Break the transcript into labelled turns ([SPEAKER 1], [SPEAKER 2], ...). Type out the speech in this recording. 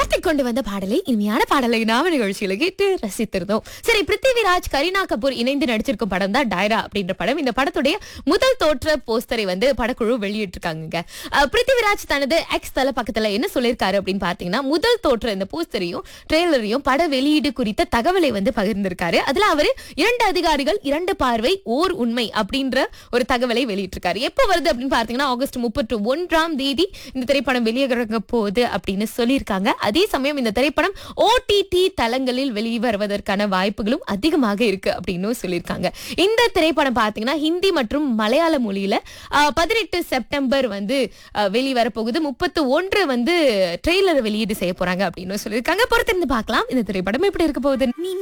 [SPEAKER 1] கார்த்திக் கொண்டு வந்த பாடலை இனிமையான பாடலை நாம நிகழ்ச்சியில கேட்டு ரசித்திருந்தோம் சரி பிருத்திவிராஜ் கரீனா கபூர் இணைந்து நடிச்சிருக்கும் படம் தான் டைரா அப்படின்ற படம் இந்த படத்துடைய முதல் தோற்ற போஸ்டரை வந்து படக்குழு வெளியிட்டிருக்காங்க அஹ், பிருத்திவிராஜ் தனது எக்ஸ் தல பக்கத்துல என்ன சொல்லியிருக்காரு அப்படின்னு பாத்தீங்கன்னா முதல் தோற்ற இந்த போஸ்டரையும் ட்ரெய்லரையும் பட வெளியீடு குறித்த தகவலை வந்து பகிர்ந்திருக்காரு அதுல அவரு இரண்டு அதிகாரிகள் இரண்டு பார்வை ஓர் உண்மை அப்படின்ற ஒரு தகவலை வெளியிட்டிருக்காரு எப்போ வருது அப்படின்னு பார்த்தீங்கன்னா ஆகஸ்ட் முப்பத்தி ஒன்றாம் தேதி இந்த திரைப்படம் வெளியாக போகுது அப்படின்னு சொல்லியிருக்காங்க அதே சமயம் இந்த திரைப்படம் ஓடிடி தளங்களில் வெளிவருவதற்கான வாய்ப்புகளும் அதிகமாக இருக்கு அப்படின்னு சொல்லியிருக்காங்க இந்த திரைப்படம் பார்த்தீங்கன்னா ஹிந்தி மற்றும் மலையாள மொழியில பதினெட்டு செப்டம்பர் வந்து ஆஹ், வெளிவர போகுது முப்பத்து ஒன்று வந்து ட்ரெய்லர் வெளியீடு செய்ய போறாங்க அப்படின்னு சொல்லியிருக்காங்க பொறுத்திருந்து பார்க்கலாம் இந்த திரைப்படம் எப்படி இருக்க போகுது